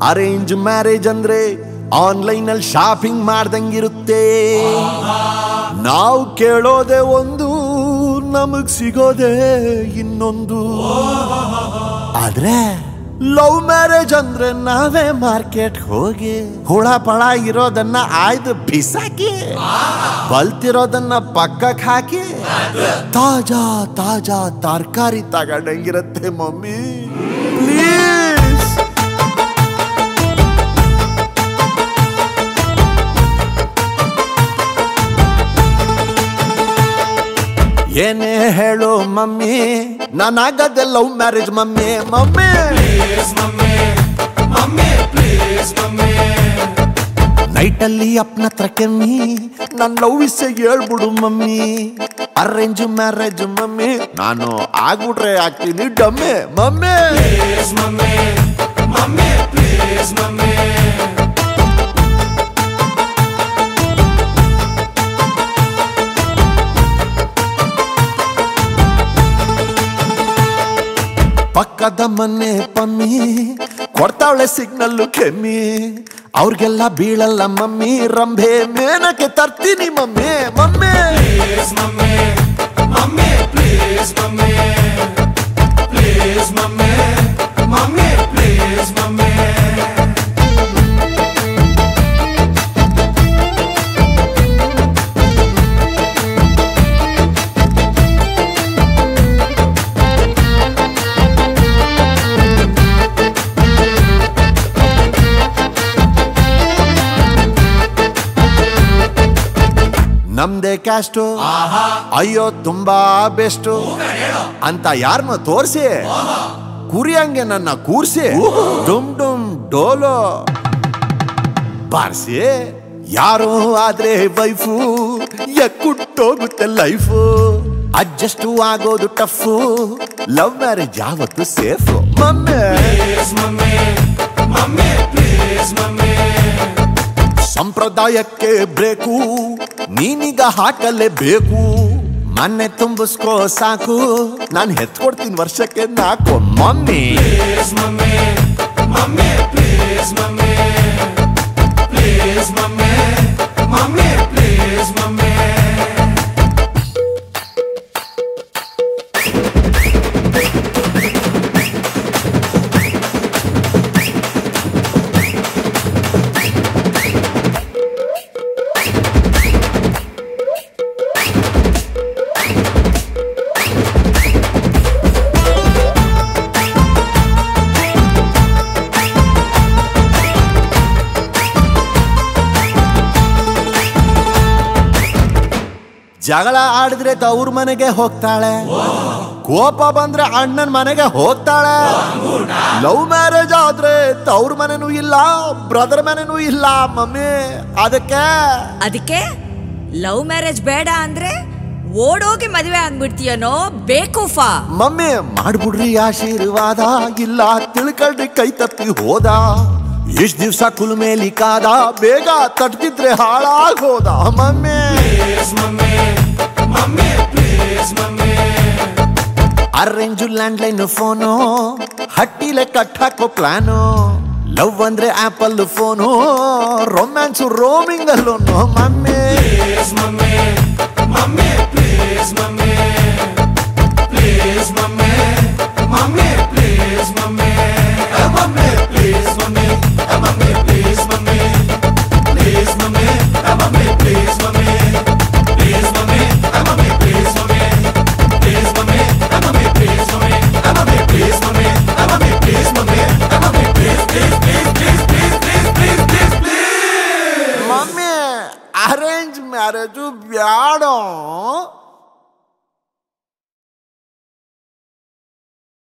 arrange marriage ಅಂದ್ರೆ online ಅಲ್ಲಿ shopping ಮಾಡ್ದಂಗಿರುತ್ತೆ ನಾವು ಕೇಳೋದೆ ಒಂದು ನಮಗ್ ಸಿಗೋದೆ ಇನ್ನೊಂದು ಆದ್ರೆ ಲವ್ ಮ್ಯಾರೇಜ್ ಅಂದ್ರೆ ನಾವೇ ಮಾರ್ಕೆಟ್ ಹೋಗಿ ಹುಳ ಪಳ ಇರೋದನ್ನ ಆಯ್ದು ಬಿಸಾಕಿ ಬಲ್ತಿರೋದನ್ನ ಪಕ್ಕಕ್ ಹಾಕಿ ತಾಜಾ ತಾಜಾ ತರಕಾರಿ ತಗೊಂಡಂಗಿರತ್ತೆ ಮಮ್ಮಿ ಪ್ಲೀಸ್ ಏನೇ ಹೇಳು ಮಮ್ಮಿ ನಾನಾಗದೆ ಲವ್ ಮ್ಯಾರೇಜ್ ಮಮ್ಮಿ ಮಮ್ಮಿ ನೈಟಲ್ಲಿ ಅಪ್ಪನ ಹತ್ರ ಕೆಮ್ಮಿ ನನ್ನ ಲವ್ ವಿಷಯ ಹೇಳ್ಬಿಡು ಮಮ್ಮಿ ಅರೇಂಜ್ ಮ್ಯಾರೇಜ್ ಮಮ್ಮಿ ನಾನು ಆಗ್ಬಿಟ್ರೆ ಆಗ್ತೀನಿ ಡಮ್ಮಿ ಮಮ್ಮಿ ಪಕ್ಕದ ಮನೆ ಪಮ್ಮಿ ಕೊಡ್ತಾವಳೆ ಸಿಗ್ನಲ್ಲು ಕೆಮ್ಮಿ ಅವ್ರಿಗೆಲ್ಲ ಬೀಳಲ್ಲ ಮಮ್ಮಿ ರಂಭೆ ಮೇನಕ್ಕೆ ತರ್ತೀನಿ ಮಮ್ಮಿ ಮಮ್ಮಿ ನಮ್ದೇ ಕ್ಯಾಸ್ಟು ಅಯ್ಯೋ ತುಂಬಾ ಬೆಸ್ಟು ಅಂತ ಯಾರನ್ನ ತೋರ್ಸಿ ಕುರಿಯಂಗೆ ನನ್ನ ಕೂರ್ಸಿ ಡುಮ್ ಡುಮ್ ಡೋಲೋ ಬಾರ್ಸಿ ಯಾರೋ ಆದ್ರೆ ವೈಫು ಎಕ್ಕುಟ್ಟೋಗುತ್ತೆ ಲೈಫು ಅಡ್ಜಸ್ಟ್ ಆಗೋದು ಟಫು ಲವ್ ಮ್ಯಾರೇಜ್ ಯಾವತ್ತು ಸೇಫು ಮಮ್ಮಿ ಸಂಪ್ರದಾಯಕ್ಕೆ ಬ್ರೇಕು ನೀನೀಗ ಹಾಕಲೇಬೇಕು ಮನೆ ತುಂಬಿಸ್ಕೋ ಸಾಕು ನಾನು ಹೆತ್ಕೊಡ್ತೀನಿ ವರ್ಷಕ್ಕೆ ನಾಲ್ಕು ಮಮ್ಮಿ ಜಗಳ ಆಡಿದ್ರೆ ತವ್ರ ಮನೆಗೆ ಹೋಗ್ತಾಳೆ ಕೋಪ ಬಂದ್ರೆ ಅಣ್ಣನ ಮನೆಗೆ ಹೋಗ್ತಾಳೆ ಲವ್ ಮ್ಯಾರೇಜ್ ಆದ್ರೆ ತವ್ರ ಮನೆನೂ ಇಲ್ಲ ಬ್ರದರ್ ಮನೆನೂ ಇಲ್ಲ ಮಮ್ಮಿ ಅದಕ್ಕೆ ಅದಕ್ಕೆ ಲವ್ ಮ್ಯಾರೇಜ್ ಬೇಡ ಅಂದ್ರೆ ಓಡೋಗಿ ಮದುವೆ ಅಂದ್ಬಿಡ್ತೀಯನೋ ಬೇಕೂಫಾ ಮಮ್ಮಿ ಮಾಡ್ಬಿಡ್ರಿ ಆಶೀರ್ವಾದ ಇಲ್ಲ ತಿಳ್ಕೊಳ್ರಿ ಕೈ ತಪ್ಪಿ ಹೋದ ಇಷ್ಟ ದಿವ್ಸ ಕುಲ್ಮೇಲಿ ಕಾದ ಬೇಗ ತಟ್ತಿದ್ರೆ ಹಾಳಾಗೋದ ಮಮ್ಮಿ ಅರೇಂಜು ಲ್ಯಾಂಡ್ಲೈನ್ ಫೋನು ಹಟ್ಟಿಲೆ ಕಟ್ ಹಾಕೋ ಪ್ಲಾನು ಲವ್ ಅಂದ್ರೆ ಆಪಲ್ ಫೋನು ರೊಮ್ಯಾನ್ಸು ರೋಮಿಂಗ್ ಅಲ್ಲೋನು ಮಮ್ಮಿ ಮಮ್ಮಿ ಅರೇಂಜ್ ಮ್ಯಾರೇಜು ಬ್ಯಾಡ